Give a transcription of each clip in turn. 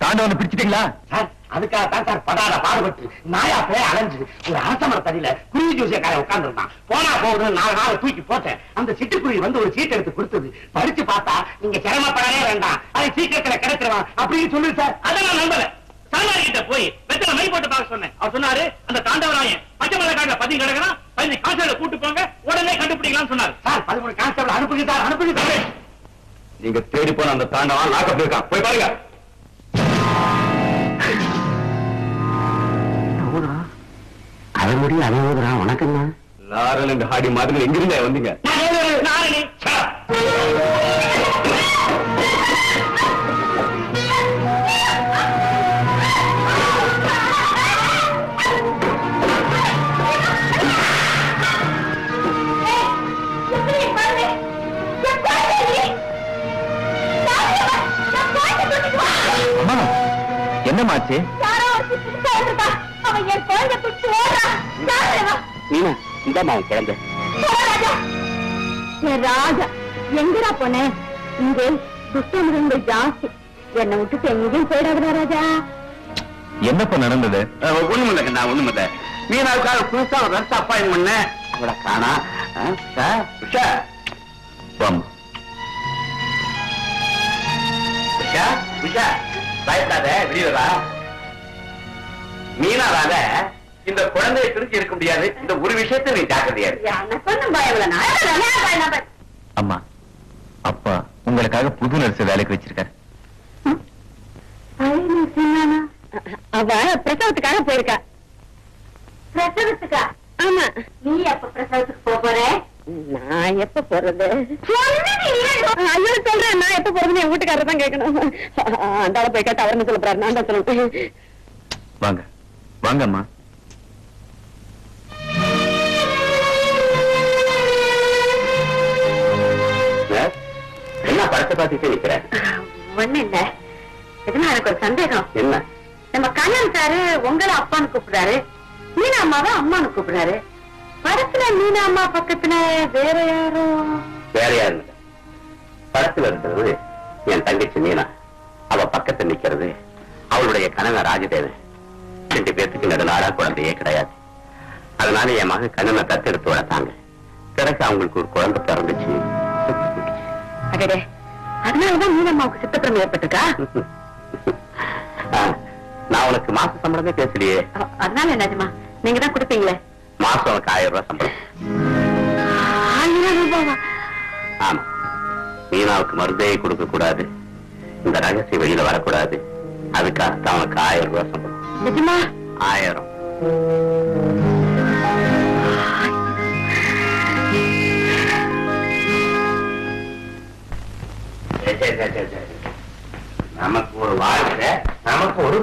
தாண்டவனை பிடிச்சிட்டீங்களா sir அதுக்காக தான் sir படாத பாடுபட்டு நாயா போய் அலைஞ்சு ஒரு அரச மரத்தடியில குருவி ஜோசியக்காரன் உட்கார்ந்துருந்தான் போனா போகுதுன்னு நாலு நாள் தூக்கி போட்டேன் அந்த சிட்டுக்குருவி வந்து ஒரு சீட் எடுத்து கொடுத்தது படிச்சு பார்த்தா நீங்க சிரமப்படவே வேண்டாம் அது சீக்கிரத்துல கிடைச்சிருவான் அப்படின்னு சொல்லு சார் அதை நான் நம்பல சாமியார் கிட்ட போய் வெத்தலை மை போட்டு பார்க்க சொன்னேன் அவர் சொன்னாரு அந்த தாண்டவராயன் பச்சை மலை காட்டுல பதி கிடக்குறான் பதினஞ்சு கான்ஸ்டபிள கூட்டு போங்க உடனே கண்டுபிடிக்கலாம்னு சொன்னாரு சார் பதிமூணு கான்ஸ்டபிள் அனுப்புங்க சார் அனுப்புங்க சார் நீங்க தேடி போன அந்த தாண்டவன் லாக்கப் இருக்கான் போய் பாருங்க அவன் முடியும் அவன் ஊதுறான் உனக்கு லாரல் இந்த ஹாடி மாதிரி எங்கிருந்தே வந்தீங்க நாரணி அம்மா என்னமாச்சு அவன் என் குழந்தை பிடிச்சு ஓடுறான் மீனா இந்தாமா உன் குழந்தை என் ராஜா எங்கடா போன இங்கே துஷ்டமிருங்கள் ஜாஸ்தி என்னை விட்டுட்டு எங்கேயும் போயிடாதடா ராஜா என்னப்பா நடந்தது ஒண்ணும் இல்லைங்க நான் ஒண்ணும் இல்லை மீனாவுக்காக புதுசா ஒரு நர்ஸ் அப்பாயின் பண்ணேன் அவளை காணா ஆ, உஷா, உஷா வாமா உஷா உஷா பயப்படாத வெளியே வா மீனாவால இந்த குழந்தையை பிரிஞ்சு இருக்க முடியாது இந்த ஒரு விஷயத்தை நீ ஜாக்கிரதையா இரு. எனக்கு ஒன்றும் பயம் இல்லை நான் அம்மா அப்பா உங்களுக்காக புது நர்ஸ் வேலைக்கு வச்சிருக்காரு அவ பிரசவத்துக்காக போயிருக்கா பிரசவத்துக்கா ஆமா நீ எப்ப பிரசவத்துக்கு போக போற நான் எப்ப போறது ஐயோ சொல்றேன் நான் எப்ப போறதுன்னு என் வீட்டுக்காரர் தான் கேட்கணும் அந்த ஆளை போய் கேட்டு அவர்னு சொல்ல போறாரு நான் தான் சொல்லணும் வாங்க வாங்க அம்மா நர்ஸ், என்ன படத்தை பார்த்துட்டே நிக்கிற ஒண்ணு இல்ல எதுனா எனக்கு ஒரு சந்தேகம் என்ன நம்ம கண்ணன் சாரு உங்களை அப்பான்னு கூப்பிடுறாரு மீனா அம்மாவை அம்மான்னு கூப்பிடுறாரு படத்துல மீனா அம்மா பக்கத்துல வேற யாரும் வேற யாரும் இல்ல படத்துல இருக்கிறது என் தங்கச்சி மீனா அவ பக்கத்துல நிக்கிறது அவளுடைய கணவன் ராஜதேவன் ரெண்டு பேர்த்துக்கு நடுநாளா குழந்தையே கிடையாது அதனால என் மகன் கண்ணனை தத்தெடுத்து வளர்த்தாங்க பிறகு அவங்களுக்கு ஒரு குழந்தை பிறந்துச்சு அடடே அதனாலதான் மீனா அம்மாவுக்கு சித்தப்பிரமம் ஏற்பட்டிருக்கா ஆ, நான் உனக்கு மாச சம்பளமே பேசலையே அ- அதனால என்னதுமா நீங்க தான் கொடுப்பீங்களே மாசம் உனக்கு ஆயிரம் ரூபாய் சம்பளம் ஆயிரம் ரூபாவா ஆமா மீனாவுக்கு மருந்தே கொடுக்க கூடாது இந்த ரகசியம் வெளியில வரக்கூடாது அதுக்காகத்தான் உனக்கு ஆயிரம் ரூபாய் சம்பளம் நிஜமா ஆயிரம் சரி, சரி, சரி, சரி, சரி. நமக்கு ஒரு வாழ்க்கை நமக்கு ஒரு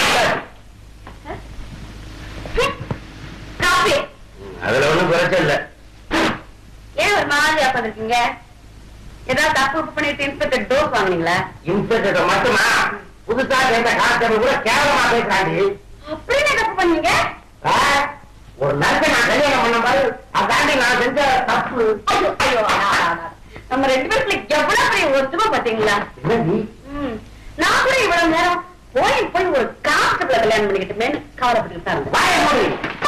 காபி அதுல ஒண்ணும் குறைச்சல் இல்ல ஏன் ஒரு மாதிரியா பண்ணிருக்கீங்க ஏதாவது தப்பு உப்பு பண்ணிட்டு இன்ஸ்பெக்டர் டோஸ் வாங்குனீங்களா இன்ஸ்பெக்டர் மட்டுமா புதுசா சேர்ந்த கான்ஸ்டபிள் கூட கேவலமா பேசுறாண்டி அப்படி என்ன தப்பு பண்ணீங்க ஆ, ஒரு நர்ஸை நான் கல்யாணம் பண்ண பாரு அதாண்டி நான் செஞ்ச தப்பு ஐயோ, ஐயோ, அடா, அடா, அடா. நம்ம ரெண்டு பேருக்குள்ள எவ்வளவு பெரிய ஒத்துமை பாத்தீங்களா என்னடி ம். நான் கூட இவ்வளவு நேரம் போய் போய் ஒரு கான்ஸ்டபிள கல்யாணம் பண்ணிக்கிட்டுமேன்னு கவலைப்பட்டு தான் இருந்தேன். வாயை மூடு.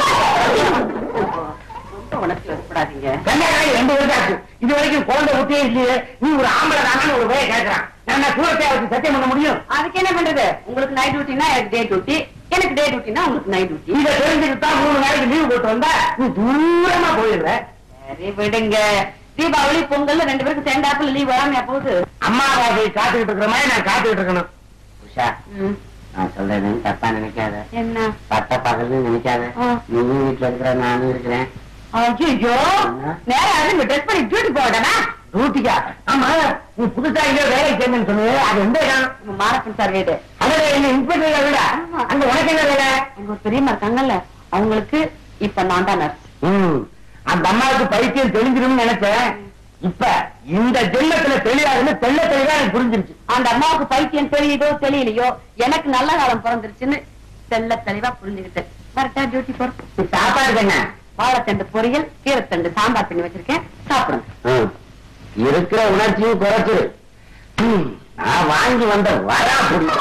ரொம்ப உணர்ச்சி வரப்படாதீங்க கல்யாணம் ரெண்டு வருஷம் ஆச்சு இது வரைக்கும் குழந்தை குட்டியே இல்லையே நீ ஒரு ஆம்பளை தானே ஒரு வேலை கேட்கறான் நான் சூரத்தை வச்சு சத்தியம் பண்ண முடியும் அதுக்கு என்ன பண்றது உங்களுக்கு நைட் டியூட்டினா எனக்கு டே டியூட்டி எனக்கு டே டியூட்டினா உங்களுக்கு நைட் டியூட்டி இதை தெரிஞ்சுக்கிட்டு தான் மூணு நாளைக்கு லீவு போட்டு வந்தா நீ தூரமா போயிடுற சரி விடுங்க தீபாவளி பொங்கல் ரெண்டு பேருக்கு சேர்ந்தாப்புல லீவ் வராமையா போகுது அம்மா அப்பாவை காத்துக்கிட்டு இருக்கிற மாதிரி நான் காத்துக்கிட்டு இருக்கணும் உஷா ம். நான் சொல்றேன்னு தப்பா நினைக்காத என்ன பட்ட பகல்னு நினைக்காத ஆ. நீயும் வீட்டுல இருக்கிற நானும் இருக்கிறேன் ஐயோ நேரம் ஆகுது ட்ரெஸ் பண்ணி டியூட்டி போடனா டியூட்டிக்கா ஆமா நீ புதுசா இங்க வேலைக்கு சேர்ந்தேன்னு சொன்னது அது எந்த இடம் மாரப்பன் சார் வீடு அదే இந்த இன்ஸ்பெக்டர் விட ஆமா. அங்க உனக்கு என்ன வேலை அங்க ஒரு பெரியம்மா இருக்காங்கல்ல அவங்களுக்கு இப்ப நான் தான் நர்ஸ் ம், அந்த அம்மாவுக்கு பைத்தியம் தெளிஞ்சிரும்னு நினைச்சேன் இப்ப இந்த ஜென்மத்துல தெளியாதுன்னு தெள்ள தெளிவா எனக்கு புரிஞ்சிருச்சு அந்த அம்மாவுக்கு பைத்தியம் தெரியுதோ தெரியலையோ எனக்கு நல்ல காலம் பிறந்துருச்சுன்னு தெல்ல தெளிவா புரிஞ்சுக்கிட்டேன் கரெக்டா டியூட்டி போறோம் நீ சாப்பாடு என்ன வாழைத்தண்டு பொரியல் கீரைத்தண்டு சாம்பார் பண்ணி வச்சிருக்கேன் சாப்பிடுங்க இருக்கிற உணர்ச்சியும் குறைச்சு ம், நான் வாங்கி வந்த வரா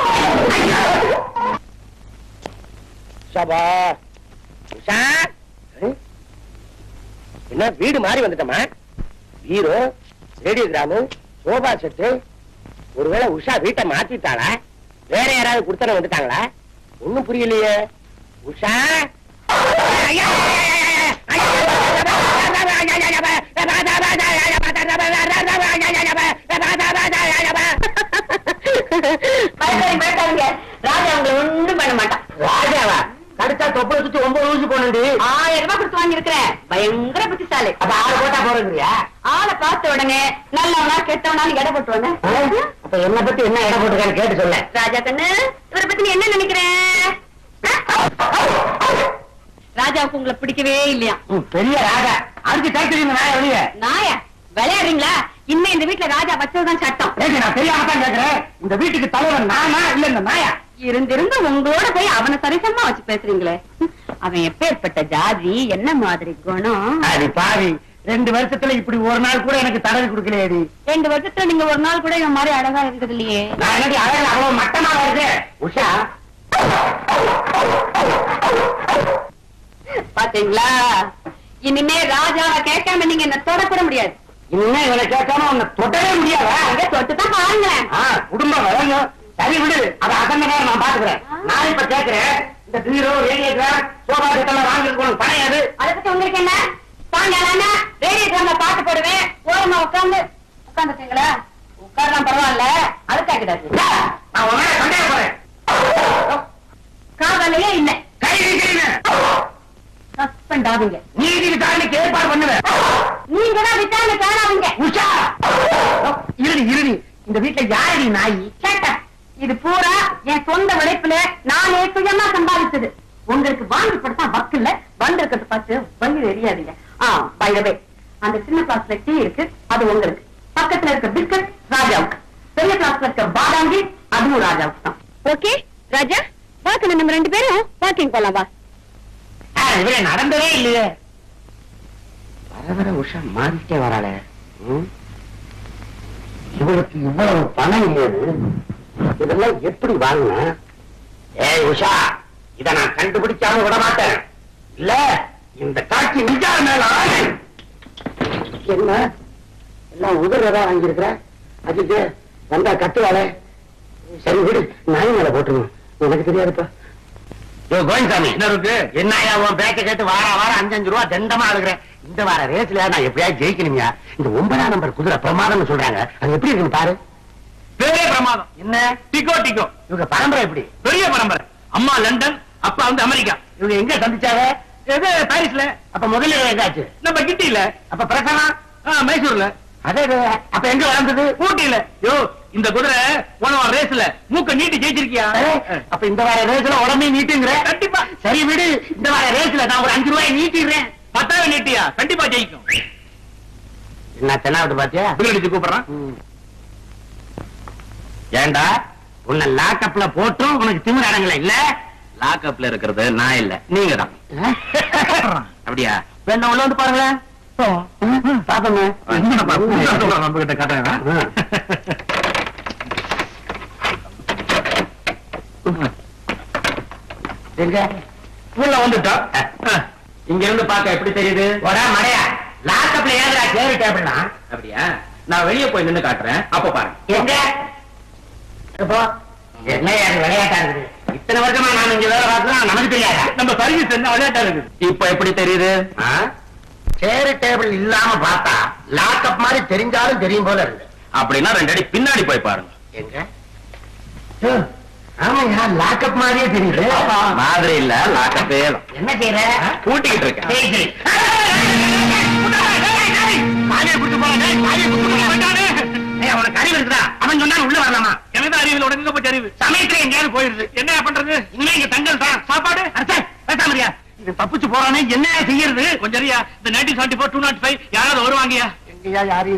சபா உஷா ஏய், என்ன வீடு மாறி வந்துட்டமா பீரோ ரேடியோகிராமு சோபா செட்டு ஒருவேளை உஷா வீட்டை மாத்திட்டாளா வேற யாராவது கொடுத்தன வந்துட்டாங்களா ஒண்ணும் புரியலையே உஷா பயப்படாதீங்க, பயப்படாதீங்க. ராஜா உங்களை ஒண்ணும் பண்ண மாட்டான் ராஜாவா கடிச்சா தொப்புளை சுத்தி ஒன்பது ஊசி போனது ஆயிரம் ரூபாய் கொடுத்து வாங்கியிருக்கிறேன் பயங்கர புத்திசாலி அப்ப ஆளு போட்டா போறதுயா ஆளை பார்த்த உடனே நல்லவனா கெட்டவனாலும் எடை போட்டுவாங்க அப்ப என்ன பத்தி என்ன இடம் போட்டுருக்கான்னு கேட்டு சொல்ல ராஜா கண்ணு இவரை பத்தி நீ என்ன நினைக்கிற ராஜாவுக்கு உங்களை பிடிக்கவே இல்லையா ம், பெரிய ராஜா அடிச்சு கைத்தறிங்க நான் வெளியே நாயா விளையாடுறீங்களா இனிமே இந்த வீட்டுல ராஜா வச்சதுதான் சட்டம் ஏங்க நான் தெரியாம தான் கேக்குறேன் இந்த வீட்டுக்கு தலைவன் நானா இல்ல இந்த நாயா இருந்திருந்து உங்களோட போய் அவனை சரிசமா வச்சு பேசுறீங்களே அவன் எப்பேற்பட்ட ஜாதி என்ன மாதிரி குணம் அது பாவி ரெண்டு வருஷத்துல இப்படி ஒரு நாள் கூட எனக்கு தடவி கொடுக்கலையேடி ரெண்டு வருஷத்துல நீங்க ஒரு நாள் கூட இவன் மாதிரி அழகா இருக்குது இல்லையே நான் என்னடி அழகு அவ்வளவு மட்டமா இருக்கு உஷா பாத்தீங்களா இனிமே ராஜாவை கேட்காம நீங்க என்ன தொடக்கூட முடியாது இனிமே இவனை கேட்காம உன்னை தொடவே முடியாதா அங்க தொட்டுதான் பாருங்களேன் ஆ, குடும்பம் வளரும் சரி விடு அதை அசந்த நேரம் நான் பாத்துக்கிறேன் நான் இப்ப கேக்குறேன் இந்த பீரோ ரேடியோகிராம் சோபா செட்டெல்லாம் வாங்குறதுக்கு உனக்கு பணம் ஏது அதை பத்தி உங்களுக்கு என்ன சாயங்காலம் ரேடியோ டிராமா பாட்டு போடுவேன் ஓரமா உட்காந்து உட்காந்துருக்கீங்களா உட்காரலாம் பரவாயில்ல அதுக்காக நான் உன் மேல சந்தேகப்படுறேன் காதலையே இல்ல கை நீக்கிறீங்க சஸ்பெண்ட் ஆவீங்க நீதி விசாரணைக்கு ஏற்பாடு பண்ணுவேன் நீங்க தான் விசாரணை காணாவீங்க உஷா இருடி இருடி இந்த வீட்டுல யாரடி நாய் கேட்டேன் இது பூரா என் சொந்த உழைப்புல நானே சுயமா சம்பாதிச்சது உங்களுக்கு வாங்கி கொடுத்தா வக்கு இல்ல வந்திருக்கிறது பார்த்து வயிறு எரியாதீங்க ஆ பைரவே அந்த சின்ன கிளாஸ்ல டீ இருக்கு அது உங்களுக்கு பக்கத்துல இருக்க பிஸ்கட் ராஜாவுக்கு பெரிய கிளாஸ்ல இருக்க பாதாங்கி அதுவும் ராஜாவுக்கு தான் ஓகே ராஜா வாக்கு நம்ம ரெண்டு பேரும் வாக்கிங் போலாம் வா ஆ, இவரே நடந்ததே இல்லையே வர வர உஷா மாறிட்டே வராளே ம்? இவளுக்கு இவ்வளவு பணம் இல்லையது இதெல்லாம் எப்படி வாங்கின ஏய் உஷா இத நான் கண்டுபிடிக்காம விட மாட்டேன் இல்ல இந்த காட்சி நிஜா மேல ஆணை. என்ன எல்லாம் உதறதா வாங்கியிருக்கிற அதுக்கு வந்தா கட்டுவாளே சரி விடு நாய் மேல போட்டுருங்க எனக்கு தெரியாதுப்பா யோ கோவிந்தசாமி என்ன இருக்கு என்னையா உன் பேக்க கேட்டு வார வாரம் அஞ்சு அஞ்சு ரூபா தண்டமா அழுகிறேன் இந்த வார ரேஸ்ல நான் எப்படியாவது ஜெயிக்கணுங்க இந்த ஒன்பதாம் நம்பர் குதிரை பிரமாதம்னு சொல்றாங்க அது எப்படி இருக்குன்னு பாரு பெரிய பிரமாதம் என்ன டிகோ டிகோ இவங்க பரம்பரை எப்படி பெரிய பரம்பரை அம்மா லண்டன் அப்பா வந்து அமெரிக்கா இவங்க எங்க சந்திச்சாங்க எது பாரிஸ்ல அப்ப முதல்ல எங்காச்சு நம்ம கிட்டில அப்ப பிரசனம் ஆ, மைசூர்ல அதே இது. அப்ப எங்க வளர்ந்தது ஊட்டியில யோ இந்த குதிரை போன ரேஸ்ல மூக்க நீட்டி ஜெயிச்சிருக்கியா ஏய், அப்ப இந்த வார ரேஸ்ல உடம்பே நீட்டுங்கிற கண்டிப்பா சரி விடு இந்த வார ரேஸ்ல நான் ஒரு அஞ்சு ரூபாய் நீட்டிடுறேன் பத்தாயிரம் நீட்டியா கண்டிப்பா ஜெயிக்கும் என்ன தென்னாவது பாத்தியா பில் அடிச்சு கூப்பிடுறான் ஏண்டா உன்னை லாக்கப்ல போட்டும் உனக்கு திமிர அடங்கல இல்ல லாக்அப்ல இருக்கிறது நான் இல்ல நீங்க தான் அப்படியா வேணா உள்ள வந்து பாருங்களேன் பாப்போங்க நம்ம கிட்ட காட்டுறேன் எங்க உள்ள வந்துட்டா இங்க இருந்து பார்க்க எப்படி தெரியுது ஒடா மடையா லாக்கப்ல ஏதுடா சேரு டேபிள்னா அப்படியா நான் வெளியே போய் நின்னு காட்டுறேன் அப்ப பாருங்க எங்க இப்போ என்ன அது விளையாட்டா இருக்குது இத்தனை வருஷமா நான் இங்க வேலை பார்க்கலாம் நமக்கு தெரியாதா நம்ம சர்வீஸ் என்ன விளையாட்டா இருக்குது இப்ப எப்படி தெரியுது சேரு டேபிள் இல்லாம பார்த்தா லாக்கப் மாதிரி தெரிஞ்சாலும் தெரியும் போல இருக்கு அப்படின்னா ரெண்டு அடி பின்னாடி போய் பாருங்க எங்க ஓ, ஆமாய்யா லாக்கப் மாதிரியே தெரியுது மாதிரி இல்ல லாக்கப்பே தான் என்ன செய்யற கூட்டிக்கிட்டு இருக்கேன் சரி, சரி. காலியை பிடிச்சு போறானே, காலியை பிடிச்சு போறானே. ஏய், அவனுக்கு அறிவு இருக்குதா? அவன் சொன்னா உள்ள வரலாமா? எனக்கு அறிவில் உடனே போச்சு அறிவு சமயத்துல எங்கேயாவது போயிருது. என்ன பண்றது இனிமே இங்க தங்கல் தான். சாப்பாடு? அடச்சே, பேசாம இருயா. இது தப்பிச்சு போறானே, என்ன செய்யறது? கொஞ்சம் அறியா இந்த nineteen seventy four two nought five யாராவது வருவாங்கயா எங்கயா யாரு?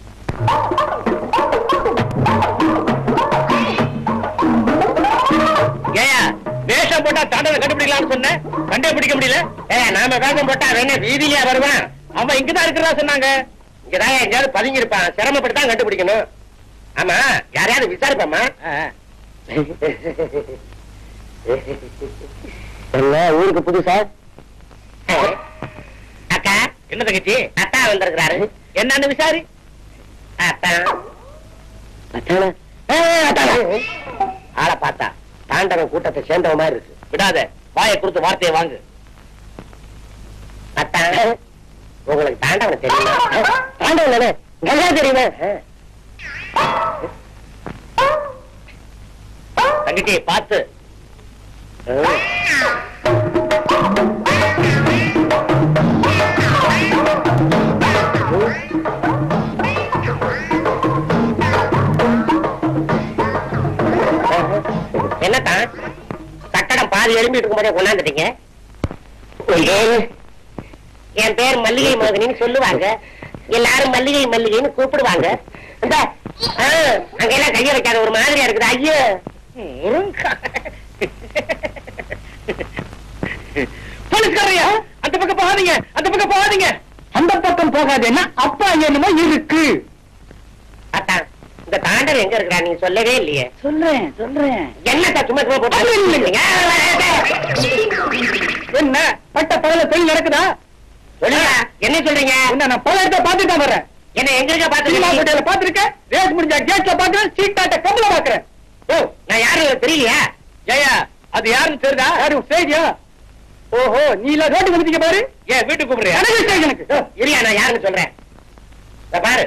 ஏயா வேஷம் போட்டா தாண்டவனை கண்டுபிடிக்கலாம்னு சொன்னேன் கண்டே பிடிக்க முடியல ஏய், நாம வேகம் போட்டா அவன் என்ன வீதியிலயா வருவான்? அவன் இங்கதான் இருக்கிறதா சொன்னாங்க இங்கதான் எங்கேயாவது பதுங்கி இருப்பான் சிரமப்பட்டு தான் கண்டுபிடிக்கணும் ஆமா யாரையாவது விசாரிப்பாமா என்ன ஊருக்கு புதுசா அக்கா என்ன தங்கச்சி அத்தா வந்திருக்கிறாரு என்னன்னு விசாரி அத்தா அத்தானா? ஏ, அத்தானா? ஆளை பார்த்தா தாண்டவன் கூட்டத்தை சேர்ந்தவ மாதிரி இருக்கு விடாத வாயை கொடுத்து வார்த்தையை வாங்கு அத்தா உங்களுக்கு தாண்டவன் தெரியுமா தாண்டவன் தானே நல்லா தெரியுமா தங்கச்சி பார்த்து என்னத்தான் கட்டடம் பாதி எழும்பிட்டு இருக்கும்போதே கொண்டாந்துட்டீங்க என் பேர் மல்லிகை மோகனின்னு சொல்லுவாங்க எல்லாரும் மல்லிகை மல்லிகைன்னு கூப்பிடுவாங்க இந்த ஆ, அங்கெல்லாம் கைய வைக்காத ஒரு மாதிரியா இருக்குது ஐயோ முருங்கா. போலீஸ்காரையா அந்த பக்கம் போகாதீங்க அந்த பக்கம் போகாதீங்க அந்த பக்கம் போகாதேன்னா அப்பா என்னமோ இருக்கு அத்தா இந்த தாண்டர் எங்க இருக்கிறா நீங்க சொல்லவே இல்லையே சொல்றேன் சொல்றேன் என்னத்தா சும்மா சும்மா போட்டு இல்லைங்க. என்ன பட்ட பகல தொழில் நடக்குதா சொல்லுங்க என்ன சொல்றீங்க என்ன நான் பல இடத்த பாத்துட்டு தான் வர்றேன் என்ன எங்க இருக்க சினிமா பாத்து ஹோட்டல்ல பாத்துருக்கேன் ரேஸ் முடிஞ்சா கேட்ல பாக்குறேன் சீட் காட்ட கம்பல பாக்குறேன் ஓ நான் யாரும் உங்களுக்கு தெரியலையா ஏயா அது யாருன்னு தெரியுதா யாரு செய்தியா ஓஹோ நீ இல்ல ரோட்டு வந்துட்டீங்க பாரு ஏன் வீட்டுக்கு கூப்பிடுறியா எனக்கு ஸ்டேஷனுக்கு இல்லையா நான் யாருன்னு சொல்றேன் இத பாரு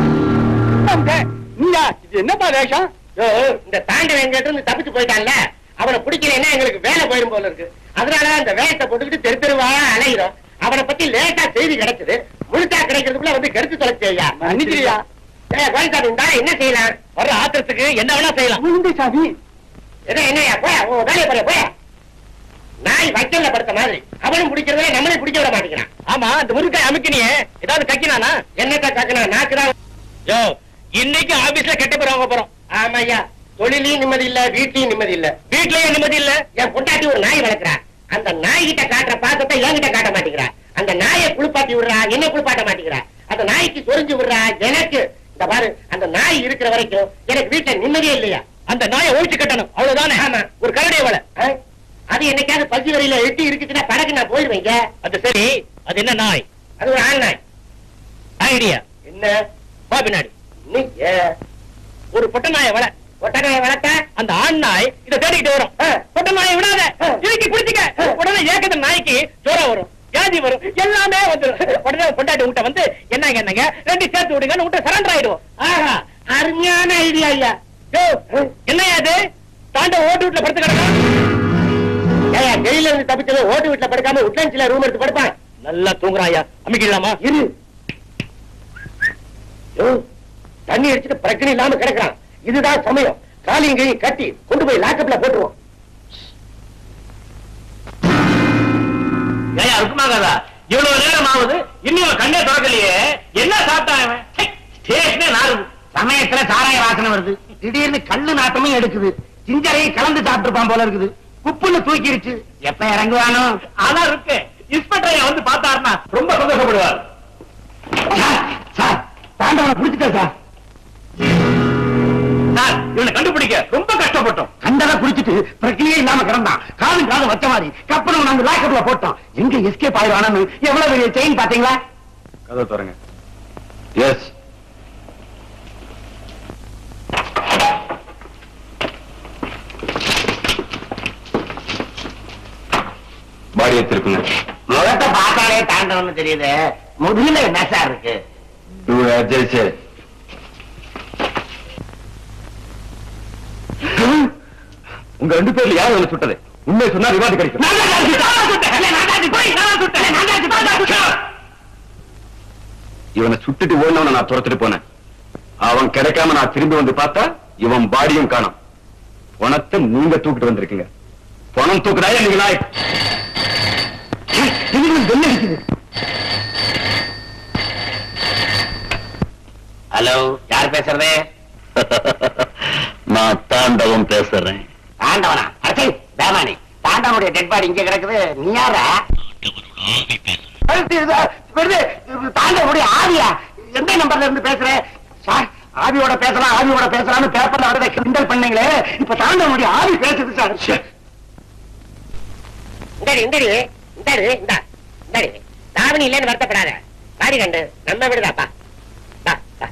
நீயா இது என்னப்பா வேஷம் யோ, இந்த தாண்டவன் எங்கிட்ட இருந்து தப்பிச்சு போயிட்டான்ல அவனை பிடிக்கலைன்னா எங்களுக்கு வேலை போயிரும் போல இருக்கு அதனால அந்த வேகத்தை போட்டுக்கிட்டு தெரு தெருவா அலைகிறோம் அவனை பத்தி லேட்டா செய்தி கிடைச்சது முழுசா கிடைக்கிறதுக்குள்ள வந்து கெடுத்து தொலைச்சியா மன்னிச்சிரியா கோயந்தாடு இருந்தா என்ன செய்யலாம் வர்ற ஆத்திரத்துக்கு என்ன வேணா செய்யலாம் உண்டு சாமி என்ன என்னையா போய உன் வேலையை போற போய நாய் வைக்கல்ல படுத்த மாதிரி அவனும் பிடிக்கிறதுல நம்மளையும் பிடிக்க விட மாட்டேங்கிறான் ஆமா அந்த முருக்காய் அமுக்கினியே ஏதாவது கக்கினானா என்னத்த கக்கனா நாக்குதான் யோ இன்னைக்கு ஆபீஸ்ல கெட்ட பேர் வாங்க போறோம் ஆமாய்யா தொழிலையும் நிம்மதி இல்ல வீட்லயும் நிம்மதி இல்ல வீட்லயே நிம்மதி இல்ல என் பொண்டாட்டி ஒரு நாய் வளர்க்குறா அந்த நாய்கிட்ட காட்டுற பாசத்தை என்கிட்ட காட்ட மாட்டேங்கிறா அந்த நாயை குளிப்பாட்டி விடுறா என்ன குளிப்பாட்ட மாட்டேங்கிறா அந்த நாய்க்கு சொரிஞ்சு விடுறா எனக்கு இந்த பாரு அந்த நாய் இருக்கிற வரைக்கும் எனக்கு வீட்டுல நிம்மதியே இல்லையா அந்த நாயை ஒழிச்சு கட்டணும் அவ்வளவுதானே ஆமா. ஒரு கரடிய வலை ஆ? அது என்னைக்காவது பசி வரையில எட்டி இருக்குச்சுன்னா படகு நான் போயிடுவேங்க அது சரி அது என்ன நாய் அது ஒரு ஆண் நாய் ஐடியா என்ன வா பின்னாடி நீ ஏ, ஒரு பொட்ட நாயை வலை ஒட்டை நாயை வளர்த்தா அந்த ஆண் நாய் இத தேடிட்டு வரும் ஆ. பொட்ட நாயை விடாத ஆ. இறுக்கி பிடிச்சிக்க ஆ. உடனே ஏக்கத்த நாய்க்கு ஜோரம் வரும் வியாதி வரும் எல்லாமே வந்துரும் உடனே பொண்டாட்டி உன்ட்ட வந்து என்னங்க என்னங்க ரெண்டு சேர்த்து விடுங்கன்னு உன்ட்ட சரண்டர் ஆயிடுவோம் ஆஹா அருமையான ஐடியா ஐயா யோ, என்னய்யா இது தாண்ட ஓட்டு வீட்டுல படுத்து கிடக்கும் ஏயா ஜெயில இருந்து தப்பிச்சவன் ஓட்டு வீட்டுல படுக்காம உட்லாஞ்சில ரூம் எடுத்து படுப்பான் நல்லா தூங்குறான் ஐயா அமைக்கலாமா இரு யோ, தண்ணி அடிச்சுட்டு பிரச்சனை இல்லாம கிடக்குறான் இதுதான் சமயம் காலியும் கையும் கட்டி கொண்டு போய் லாக்கப்ல போட்டுருவோம் ஏயா இருக்குமாகாதா இவ்வளவு நேரம் ஆகுது இன்னும் இவன் கண்ணே திறக்கலையே என்ன சாப்பிட்டான் இவன் ச்சே, ஸ்டேஷனே நாறுது சமயத்துல சாராய வாசனை வருது திடீர்னு கல்லு நாட்டமும் எடுக்குது சிஞ்சரையும் கலந்து சாப்பிட்டுருப்பான் போல இருக்குது குப்புன்னு தூக்கிருச்சு எப்ப இறங்குவானோ ஆனா இருக்கு இன்ஸ்பெக்டர் ஐயா வந்து பார்த்தாருன்னா ரொம்ப சந்தோஷப்படுவார் சார், சார் தாண்டவனை பிடிச்சிட்டேன் சார் சார் இவனை கண்டுபிடிக்க ரொம்ப கஷ்டப்பட்டோம் கண்டதை குடிச்சிட்டு பிரச்சனையே இல்லாம கிடந்தான் காலும் காலும் வச்ச மாதிரி கப்பனை நாங்க லாக்கப்ல போட்டோம் எங்க எஸ்கேப் ஆயிடுவானு எவ்வளவு பெரிய செயின் பாத்தீங்களா கதை தரங்க எஸ் பாடியை திருப்புங்க முகத்தை பார்த்தாலே தாண்டவன்னு தெரியுது முதுகுல என்ன சார் இருக்கு இவங்க ஜெயிச்சு உங்க ரெண்டு பேர்ல யார் வந்து சுட்டது உண்மை சொன்னா விவாதி கிடைக்கும் நான் தான் சுட்டேன், நான் தான் சுட்டேன், இல்லை, நான் தான் சுட்டேன், நான் தான் சுட்டேன், நான் தான் சுட்டேன், நான் தான் சுட்டேன். இவனை சுட்டுட்டு ஓடினவனை நான் துரத்துட்டு போனேன் அவன் கிடைக்காம நான் திரும்பி வந்து பார்த்தா இவன் பாடியும் காணோம் பணத்தை நீங்க தூக்கிட்டு வந்திருக்கீங்க பணம் தூக்குறாயா நீங்க நாய் இதுக்கு பெல் அடிக்குது. ஹலோ யார் பேசுறது நான் தாண்டவம் பேசுறேன் தாண்டவனா அச்சை பேமானி தாண்டவனுடைய டெட் பாடி இங்க கிடக்குது நீ யாரா அடுத்து இதோ, வருது. தாண்டவனுடைய ஆவியா எந்த நம்பர்ல இருந்து பேசுற சார் ஆவியோட பேசலாம் ஆவியோட பேசலாம்னு பேப்பர்ல வரதை கிண்டல் பண்ணீங்களே இப்ப தாண்ட முடியும் ஆவி பேசுது சார் இந்தாடி இந்தாடி இந்தாடி இந்தா இந்தாடி தாவணி இல்லைன்னு வருத்தப்படாத மாறி கண்டு நம்ம விடுதாப்பா வா, வா.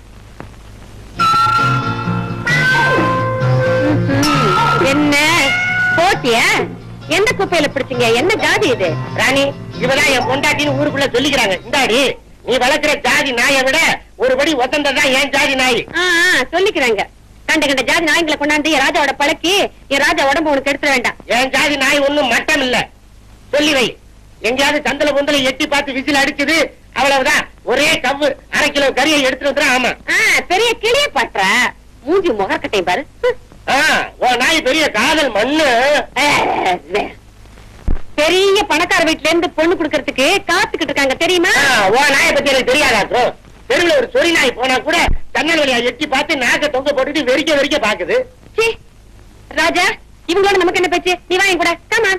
என்ன போட்டியா எந்த குப்பையில பிடிச்சீங்க என்ன ஜாதி இது ராணி இவதான் என் பொண்டாட்டின்னு ஊருக்குள்ள சொல்லிக்கிறாங்க இந்தாடி நீ வளர்க்கிற ஜாதி நாயை விட ஒரு படி ஒத்தந்ததான் என் ஜாதி நாய் ஆ, ஆ, சொல்லிக்கிறாங்க கண்ட கண்ட ஜாதி நாய்களை கொண்டாந்து என் ராஜாவோட பழக்கி என் ராஜா உடம்பு உனக்கு எடுத்துட வேண்டாம் என் ஜாதி நாய் ஒண்ணும் மட்டம் இல்ல சொல்லி வை எங்கேயாவது சந்தல பொந்தல எட்டி பார்த்து விசில் அடிச்சது அவ்வளவுதான் ஒரே கவ்வு அரை கிலோ கறியை எடுத்துட்டு வந்துடும் ஆமா ஆ, பெரிய கிளிய பாட்டுற மூஞ்சி முகக்கட்டை பாரு ஹம். ஆ, உன் நாய் பெரிய காதல் மண்ணு ஆ, வே. பெரிய பணக்கார வீட்டுல இருந்து பொண்ணு குடுக்கறதுக்கு காத்துக்கிட்டு இருக்காங்க தெரியுமா ஆ, உன் நாயை பத்தி எனக்கு தெரியாதாக்கோ தெருவுல ஒரு சொறி நாய் போனா கூட ஜன்னல் வழியா எட்டி பார்த்து நாக்க தொங்க போட்டுட்டு வெறிக்க வெறிக்க பாக்குது சீ. ராஜா இவங்களோட நமக்கு என்ன பேச்சு நீ வாங்கி கூட கமான்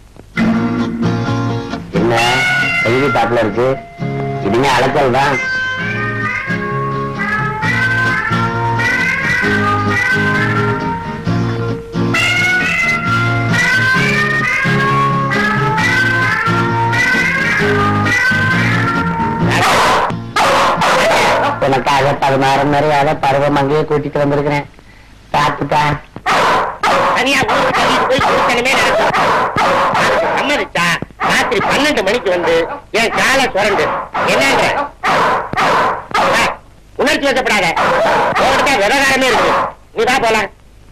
என்ன செய்தி தாப்புல இருக்கு இனிமே அழைச்சல் தான் உனக்காக பதினாறு நிறையாத பருவம் அங்கேயே கூட்டிட்டு வந்திருக்கிறேன் பார்த்துட்டா தனியா ஊருக்கு தள்ளிட்டு போய் குடிக்கணுமே நினைச்சோம் அதுக்கு சம்மதிச்சா ராத்திரி பன்னெண்டு மணிக்கு வந்து என் காலை சுரண்டு என்னங்க ஆ, உணர்ச்சி வசப்படாத உங்ககிட்ட விவகாரமே இருக்கு நீ வா போலாம்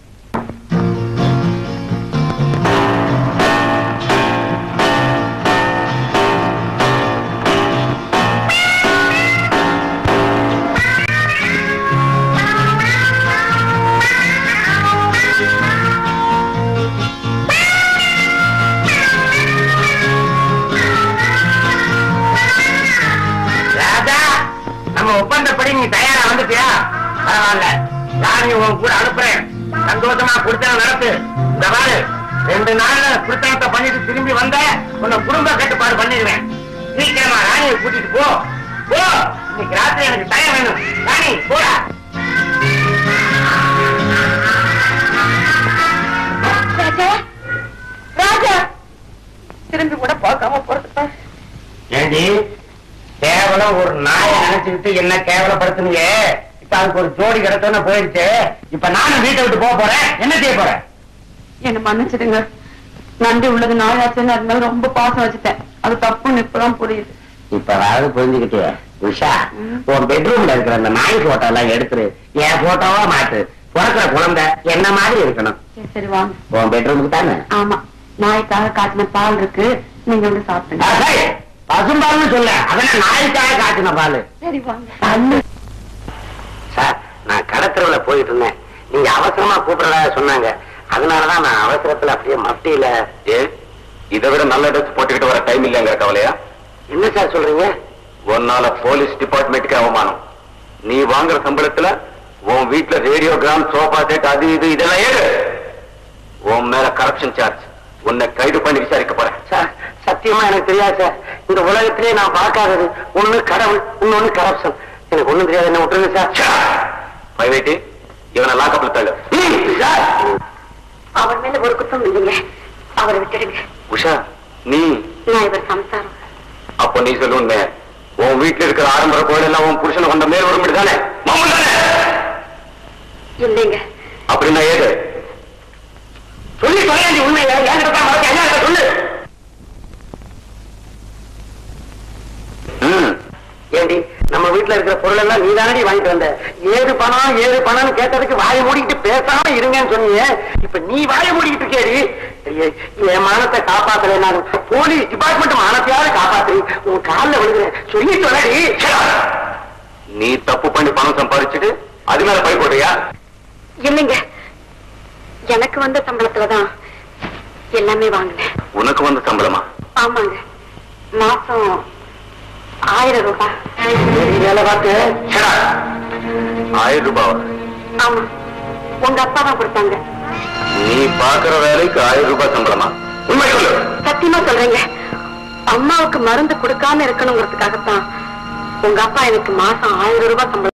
ராஜா நம்ம ஒப்பந்தப்படி நீ தயாரா வந்துட்டியா பரவாயில்ல நான் உன் கூட அனுப்புறேன் சந்தோஷமா குடுத்தன நடத்து இந்த பாரு ரெண்டு நாள்ல குடுத்தனத்தை பண்ணிட்டு திரும்பி வந்த உன்னை குடும்ப கட்டுப்பாடு பண்ணிடுவேன் சீக்கிரமா ராணியை கூட்டிட்டு போ போ இன்னைக்கு ராத்திரி எனக்கு தயம் வேணும் ராணி போடா ராஜா ராஜா திரும்பி கூட பார்க்காம போறதுப்பா ஏண்டி கேவலம் ஒரு நாயை நினைச்சுக்கிட்டு என்ன கேவலப்படுத்துனீங்க இப்ப அதுக்கு ஒரு ஜோடி கிடைச்சோன்னு போயிடுச்சு இப்ப நானும் வீட்டை விட்டு போக போறேன் என்ன செய்ய போறேன் என்ன மன்னிச்சிடுங்க நன்றி உள்ளது நாயாச்சுன்னு இருந்தாலும் ரொம்ப பாசம் வச்சுட்டேன் அது தப்புன்னு இப்பதான் புரியுது இப்ப அதாவது புரிஞ்சுக்கிட்டியே உஷா உன் பெட்ரூம்ல இருக்கிற அந்த நாய் போட்டோ எல்லாம் எடுத்துரு என் போட்டோவா மாத்து பிறக்கிற குழந்தை என்ன மாதிரி இருக்கணும் சரி சரி வாங்க உன் பெட்ரூமுக்கு தானே ஆமா நாய்க்காக காட்டின பால் இருக்கு நீங்க வந்து சாப்பிடுங்க அடேய், பசும்பால்னு சொல்ல அதெல்லாம் நாய்க்காக காட்டின பாலு சரி வாங்க சார் நான் கடத்தரவுல போயிட்டு இருந்தேன் நீங்க அவசரமா கூப்பிடுறதா சொன்னாங்க அதனாலதான் நான் அவசரத்துல அப்படியே மப்டியில ஏ இதை விட நல்ல ட்ரெஸ் போட்டுக்கிட்டு வர டைம் இல்லைங்கிற கவலையா என்ன சார் சொல்றீங்க உன்னால போலீஸ் டிபார்ட்மெண்ட்டுக்கு அவமானம் நீ வாங்குற சம்பளத்துல உன் வீட்டுல ரேடியோகிராம் சோஃபா செட் அது இது இதெல்லாம் ஏறு உன் மேல கரப்ஷன் சார்ஜ் உன்னை கைது பண்ணி விசாரிக்க போறேன் சார் சத்தியமா எனக்கு தெரியாது சார் இந்த உலகத்திலே நான் பார்க்காதது ஒண்ணு கடவுள் இன்னொன்னு கரப்ஷன் எனக்கு ஒண்ணும் தெரியாது என்ன விட்டுருங்க சார் பைவேட்டி இவனை லாக்கப்ல தள்ளு ம், சார் அவர் மேல ஒரு குத்தம் இல்லைங்க அவரை விட்டுடுங்க உஷா நீ நான் இவர் சம்சாரம் அப்ப நீ சொல்லு உண்மை உன் வீட்டுல இருக்கிற ஆடம்பர கோயில் எல்லாம் உன் புருஷனை கொண்ட மேல் வரும் தானே மாமன் தானே இல்லைங்க அப்படின்னா ஏது சொல்லி சொல்லேன் உண்மை என்கிட்ட தான் மறைக்க, என்ன சொல்லு ம் ஏண்டி நம்ம வீட்டுல இருக்கிற பொருள் எல்லாம் நீ தானடி வாங்கிட்டு வந்த ஏது பணம் ஏது பணம்னு கேட்டதுக்கு வாயை மூடிக்கிட்டு பேசாம இருங்கன்னு சொன்னீங்க இப்ப நீ வாயை மூடிக்கிட்டு இருக்கேடி ஐயே, என் மானத்தை காப்பாத்தல நான் போலீஸ் டிபார்ட்மெண்ட் மானத்தையாவது காப்பாத்து உன் காலில் விழுகிறேன் சொல்லி சொல்லடி நீ தப்பு பண்ணி பணம் சம்பாதிச்சுட்டு அது மேல பை போடுறியா இல்லைங்க எனக்கு வந்த சம்பளத்துலதான் எல்லாமே வாங்கினேன் உனக்கு வந்த சம்பளமா ஆமாங்க மாசம் ஆயிரம் ரூபாய் சரி, வேலை பார்த்து ச்சடா. ஆயிரம் ரூபாய் ஆமா உங்க அப்பா தான் கொடுத்தாங்க நீ பாக்குற வேலைக்கு ஆயிரம் ரூபாய் சம்பளமா உண்மை சொல்லு சத்தியமா சொல்றேங்க அம்மாவுக்கு மருந்து கொடுக்காம இருக்கணுங்கிறதுக்காகத்தான் உங்க அப்பா எனக்கு மாசம் ஆயிரம் ரூபாய் சம்பளம்